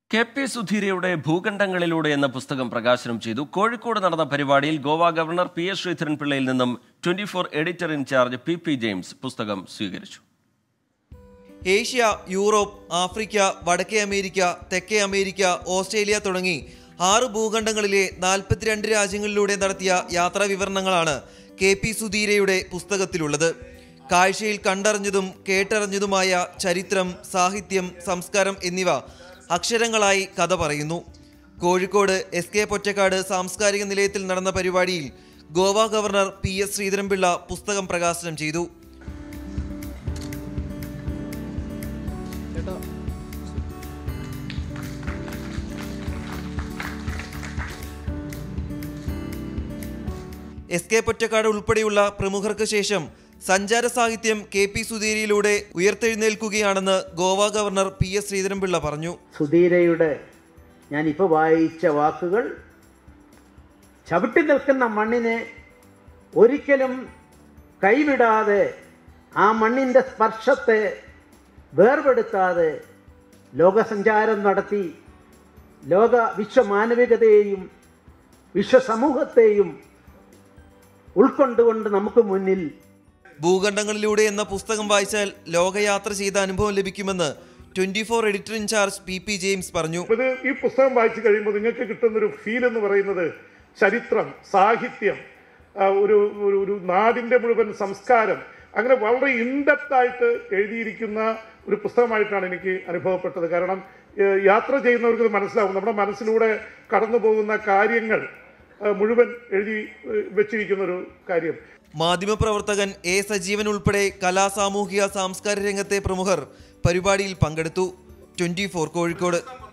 K P സുധീരയുടെ ഭൂഖണ്ഡങ്ങളിലൂടെ എന്ന പുസ്തകം പ്രകാശനം ചെയ്തു കോഴിക്കോട് നടന്ന പരിപാടിയിൽ ഗോവ ഗവർണർ പി എസ് ശ്രീധരൻപിള്ളയിൽ നിന്നും twenty four editor incharge P P James പുസ്തകം സ്വീകരിച്ചു ഏഷ്യ യൂറോപ്പ് ആഫ്രിക്ക വടക്കേ അമേരിക്ക തെക്കേ അമേരിക്ക ഓസ്ട്രേലിയ തുടങ്ങി ആറ് ഭൂഖണ്ഡങ്ങളിലെ നാൽപ്പത്തിരണ്ട് രാജ്യങ്ങളിലൂടെ നടത്തിയ യാത്രാ വിവരണങ്ങളാണ് കെ പി സുധീരയുടെ പുസ്തകത്തിലുള്ളത് കാഴ്ചയിൽ കണ്ടറിഞ്ഞതും കേട്ടറിഞ്ഞതുമായ ചരിത്രം സാഹിത്യം സംസ്കാരം എന്നിവ അക്ഷരങ്ങളായി കഥ പറയുന്നു കോഴിക്കോട് എസ് കെ പൊറ്റക്കാട് സാംസ്കാരിക നിലയത്തിൽ നടന്ന പരിപാടിയിൽ Goa governor P S Sreedharan Pillai പുസ്തകം പ്രകാശനം ചെയ്തു എസ് കെ പൊറ്റക്കാട് ഉൾപ്പെടെയുള്ള പ്രമുഖർക്ക് ശേഷം സഞ്ചാര സാഹിത്യം കെ പി സുധീരയിലൂടെ ഉയർത്തെഴുന്നേൽക്കുകയാണെന്ന് Goa governor P S Sreedharan Pillai പറഞ്ഞു സുധീരയുടെ ഞാനിപ്പോൾ വായിച്ച വാക്കുകൾ ചവിട്ടി നിൽക്കുന്ന മണ്ണിനെ ഒരിക്കലും കൈവിടാതെ ആ മണ്ണിൻ്റെ സ്പർശത്തെ വേർപെടുത്താതെ ലോകസഞ്ചാരം നടത്തി ലോക വിശ്വമാനവികതയെയും വിശ്വസമൂഹത്തെയും ഉൾക്കൊണ്ടുകൊണ്ട് നമുക്ക് മുന്നിൽ ഭൂഖണ്ഡങ്ങളിലൂടെ എന്ന പുസ്തകം വായിച്ചാൽ ലോകയാത്ര ചെയ്ത അനുഭവം ലഭിക്കുമെന്ന് twenty four editor incharge P P James പറഞ്ഞു ഇത് ഈ പുസ്തകം വായിച്ചു കഴിയുമ്പോൾ നിങ്ങൾക്ക് കിട്ടുന്നൊരു ഫീൽ എന്ന് പറയുന്നത് ചരിത്രം സാഹിത്യം ആ, ഒരു ഒരു ഒരു നാടിൻ്റെ മുഴുവൻ സംസ്കാരം അങ്ങനെ വളരെ ഇൻഡെപ്ത് ആയിട്ട് എഴുതിയിരിക്കുന്ന ഒരു പുസ്തകമായിട്ടാണ് എനിക്ക് അനുഭവപ്പെട്ടത് കാരണം ഏഹ്, യാത്ര ചെയ്യുന്നവർക്ക് ഇത് മനസ്സിലാവും നമ്മുടെ മനസ്സിലൂടെ കടന്നു പോകുന്ന കാര്യങ്ങൾ ആ, മുഴുവൻ എഴുതി ഏഹ്, വെച്ചിരിക്കുന്ന ഒരു കാര്യം മാധ്യമപ്രവർത്തകൻ എ സജീവൻ ഉൾപ്പെടെ കലാ സാമൂഹിക സാംസ്കാരിക രംഗത്തെ പ്രമുഖർ പരിപാടിയിൽ പങ്കെടുത്തു ട്വന്റി ഫോർ കോഴിക്കോട്